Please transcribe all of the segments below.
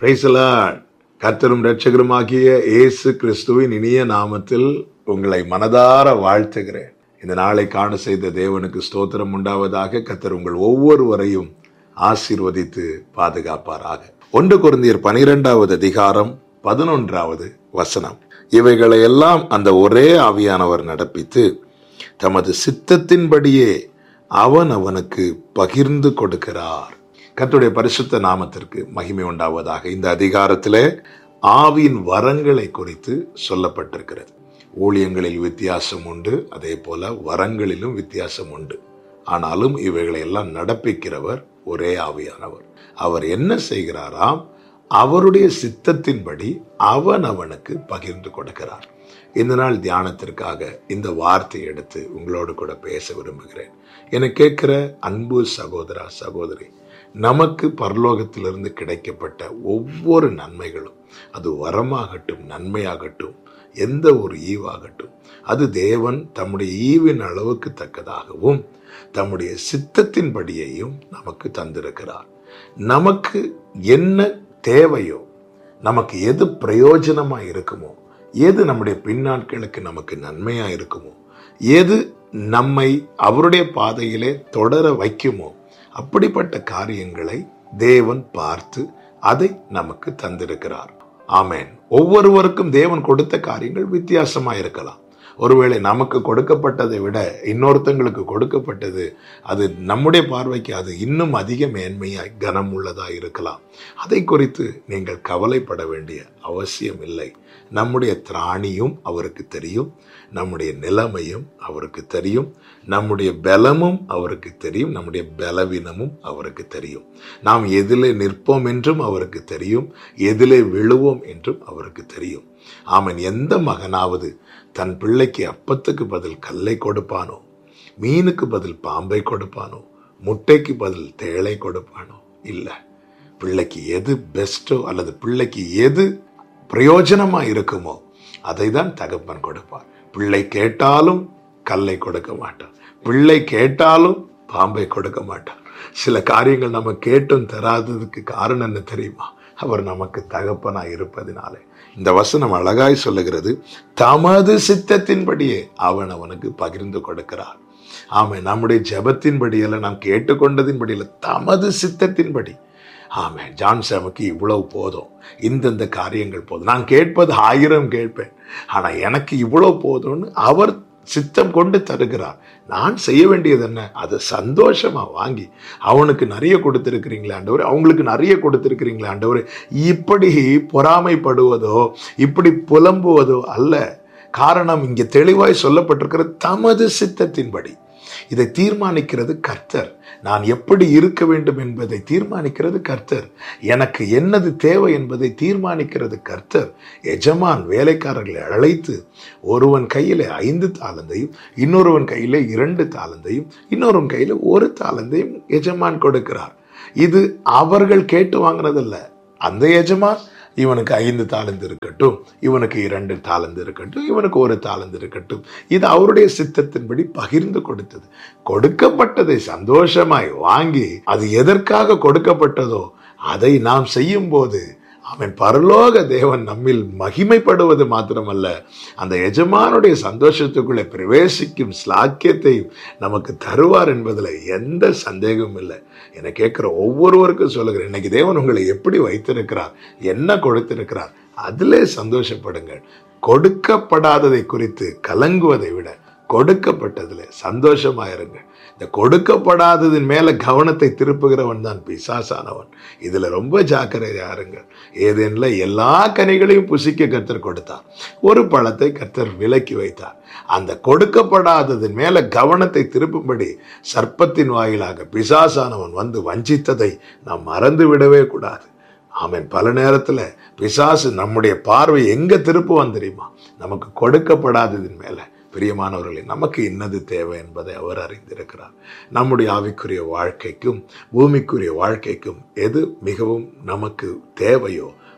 பிரைசலாட் கர்த்தரும் ரட்சகருமாகிய இயேசு கிறிஸ்துவின் இனிய நாமத்தில் உங்களை மனதார வாழ்த்துகிறேன் இந்த நாளை காண செய்த தேவனுக்கு ஸ்தோத்திரம் உண்டாவதாக கர்த்தர் உங்கள் ஒவ்வொருவரையும் ஆசீர்வதித்து பாதுகாப்பாராக ஒன்று குருந்தியர் பனிரெண்டாவது அதிகாரம் பதினொன்றாவது வசனம் இவைகளை எல்லாம் அந்த ஒரே ஆவியானவர் நடப்பித்து தமது சித்தத்தின்படியே அவன் அவனுக்கு பகிர்ந்து கொடுக்கிறார் கர்த்தருடைய பரிசுத்த நாமத்திற்கு மகிமை உண்டாவதாக இந்த அதிகாரத்திலே ஆவியின் வரங்களை குறித்து சொல்லப்பட்டிருக்கிறது ஊழியங்களில் வித்தியாசம் உண்டு அதே போல வரங்களிலும் வித்தியாசம் உண்டு ஆனாலும் இவைகளை எல்லாம் நடப்பிக்கிறவர் ஒரே ஆவியானவர் அவர் என்ன செய்கிறாராம் அவருடைய சித்தத்தின்படி அவன் அவனுக்கு பகிர்ந்து கொடுக்கிறார் இந்த நாள் தியானத்திற்காக இந்த வார்த்தை எடுத்து உங்களோடு கூட பேச விரும்புகிறேன் என கேட்கிற அன்பு சகோதரா சகோதரி நமக்கு பரலோகத்திலிருந்து கிடைக்கப்பட்ட ஒவ்வொரு நன்மைகளும் அது வரமாகட்டும் நன்மையாகட்டும் எந்த ஒரு ஈவாகட்டும் அது தேவன் தம்முடைய ஈவின் அளவுக்கு தக்கதாகவும் தம்முடைய சித்தத்தின்படியையும் நமக்கு தந்திருக்கிறார் நமக்கு என்ன தேவையோ நமக்கு எது பிரயோஜனமா இருக்குமோ எது நம்முடைய பின்னாட்களுக்கு நமக்கு நன்மையா இருக்குமோ எது நம்மை அவருடைய பாதையிலே தொடர வைக்குமோ அப்படிப்பட்ட காரியங்களை தேவன் பார்த்து அதை நமக்கு தந்திருக்கிறார் ஆமேன் ஒவ்வொருவருக்கும் தேவன் கொடுத்த காரியங்கள் வித்தியாசமா இருக்கலாம் ஒருவேளை நமக்கு கொடுக்கப்பட்டதை விட இன்னொருத்தங்களுக்கு கொடுக்கப்பட்டது அது நம்முடைய பார்வைக்கு அது இன்னும் அதிக மேன்மையாய் கனம் உள்ளதா இருக்கலாம் அதை குறித்து நீங்கள் கவலைப்பட வேண்டிய அவசியம் இல்லை நம்முடைய திராணியும் அவருக்கு தெரியும் நம்முடைய நிலைமையும் அவருக்கு தெரியும் நம்முடைய பலமும் அவருக்கு தெரியும் நம்முடைய பலவீனமும் அவருக்கு தெரியும் நாம் எதிலே நிற்போம் என்றும் அவருக்கு தெரியும் எதிலே விழுவோம் என்றும் அவருக்கு தெரியும் ஆமன் எந்த மகனாவது தன் பிள்ளைக்கு அப்பத்துக்கு பதில் கல்லை கொடுப்பானோ மீனுக்கு பதில் பாம்பை கொடுப்பானோ முட்டைக்கு பதில் தேளை கொடுப்பானோ இல்லை பிள்ளைக்கு எது பெஸ்டோ அல்லது பிள்ளைக்கு எது பிரயோஜனமா இருக்குமோ அதை தான் தகப்பன் கொடுப்பார் பிள்ளை கேட்டாலும் கல்லை கொடுக்க மாட்டான் பிள்ளை கேட்டாலும் பாம்பை கொடுக்க மாட்டான் சில காரியங்கள் நம்ம கேட்டும் தராததுக்கு காரணம் என்ன தெரியுமா அவர் நமக்கு தகப்பனா இருப்பதினாலே இந்த வசனம் அழகாய் சொல்லுகிறது தமது சித்தத்தின்படியே அவன் அவனுக்கு பகிர்ந்து கொடுக்கிறார் ஆமை நம்முடைய ஜபத்தின்படியல்ல நாம் கேட்டுக்கொண்டதின்படியல்ல தமது சித்தத்தின்படி ஆமே ஜான் சாமுக்கு இவ்வளவு போதும் இந்தந்த காரியங்கள் போதும் நான் கேட்பது ஆயிரம் கேட்பேன் ஆனா எனக்கு இவ்வளவு போதும்னு அவர் சித்தம் கொண்டு தருகிறார் நான் செய்ய வேண்டியது என்ன அதை சந்தோஷமா வாங்கி அவனுக்கு நிறைய கொடுத்திருக்கிறீங்களே ஆண்டவர் அவங்களுக்கு நிறைய கொடுத்திருக்கிறீங்களே ஆண்டவர் இப்படி பொறாமைப்படுவதோ இப்படி புலம்புவதோ அல்ல காரணம் இங்கே தெளிவாய் சொல்லப்பட்டிருக்கிற தமது சித்தத்தின்படி இதை தீர்மானிக்கிறது கர்த்தர் நான் எப்படி இருக்க வேண்டும் என்பதை தீர்மானிக்கிறது கர்த்தர் எனக்கு என்னது தேவை என்பதை தீர்மானிக்கிறது கர்த்தர் எஜமான் வேலைக்காரர்களை அழைத்து ஒருவன் கையில ஐந்து தாளந்தையும் இன்னொருவன் கையில இரண்டு தாளந்தையும் இன்னொருவன் கையில ஒரு தாளந்தையும் எஜமான் கொடுக்கிறார் இது அவர்கள் கேட்டு வாங்கினதல்ல அந்த எஜமான் இவனுக்கு ஐந்து தாளந்து இருக்கட்டும் இவனுக்கு இரண்டு தாளந்து இருக்கட்டும் இவனுக்கு ஒரு தாளந்து இருக்கட்டும் இது அவருடைய சித்தத்தின்படி பகிர்ந்து கொடுத்தது கொடுக்கப்பட்டதை சந்தோஷமாய் வாங்கி அது எதற்காக கொடுக்கப்பட்டதோ அதை நாம் செய்யும் போது அவன் பரலோக தேவன் நம்மில் மகிமைப்படுவது மாத்திரமல்ல அந்த எஜமானுடைய சந்தோஷத்துக்குள்ளே பிரவேசிக்கும் ஸ்லாக்கியத்தை நமக்கு தருவார் என்பதில் எந்த சந்தேகமும் இல்லை என கேட்கிற ஒவ்வொருவருக்கும் சொல்லுகிறேன் இன்னைக்கு தேவன் உங்களை எப்படி வைத்திருக்கிறார் என்ன கொடுத்திருக்கிறார் அதிலே சந்தோஷப்படுங்கள் கொடுக்கப்படாததை குறித்து கலங்குவதை விட கொடுக்கப்பட்டதில் சந்தோஷமாயிருங்கள் இந்த கொடுக்கப்படாததின் மேல கவனத்தை திருப்புகிறவன் தான் பிசாசானவன் இதுல ரொம்ப ஜாக்கிரதையா இருங்கள் ஏதேனில் எல்லா கனிகளையும் புசிக்க கர்த்தர் கொடுத்தார் ஒரு பழத்தை கர்த்தர் விலக்கி வைத்தார் அந்த கொடுக்கப்படாததின் மேல கவனத்தை திருப்பும்படி சர்ப்பத்தின் வாயிலாக பிசாசானவன் வந்து வஞ்சித்ததை நாம் மறந்து விடவே கூடாது ஆமன் பல நேரத்துல பிசாசு நம்முடைய பார்வை எங்க திருப்புவான் தெரியுமா நமக்கு கொடுக்கப்படாததின் மேல பிரியமானவர்களே நமக்கு இன்னது தேவை என்பதை அவர் அறிந்திருக்கிறார் நம்முடைய ஆவிக்குரிய வாழ்க்கைக்கும் பூமிக்குரிய வாழ்க்கைக்கும் எது மிகவும் நமக்கு தேவையோ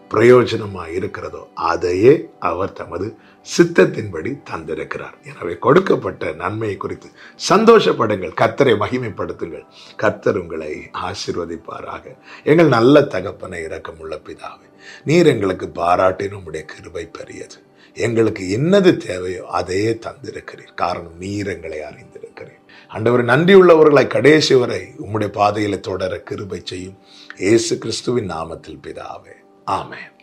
பிரயோஜனமாக இருக்கிறதோ அதையே அவர் தமது சித்தத்தின்படி தந்திருக்கிறார் எனவே கொடுக்கப்பட்ட நன்மையை குறித்து சந்தோஷப்படுங்கள் கர்த்தரை மகிமைப்படுத்துங்கள் கர்த்தர் உங்களை ஆசிர்வதிப்பாராக எங்கள் நல்ல தகப்பனை இரக்கமுள்ள பிதாவே நீர் எங்களுக்கு பாராட்டினும் உடைய கிருபை பெரியது எங்களுக்கு என்னது தேவையோ அதையே தந்திருக்கிறீர் காரணம் நீர் எங்களை அறிந்திருக்கிறீர் ஆண்டவர் நன்றியுள்ளவர்களாய் கடைசி வரை உம்முடைய பாதையில தொடர கிருபை செய்யும் இயேசு கிறிஸ்துவின் நாமத்தில் பிதாவே ஆமென்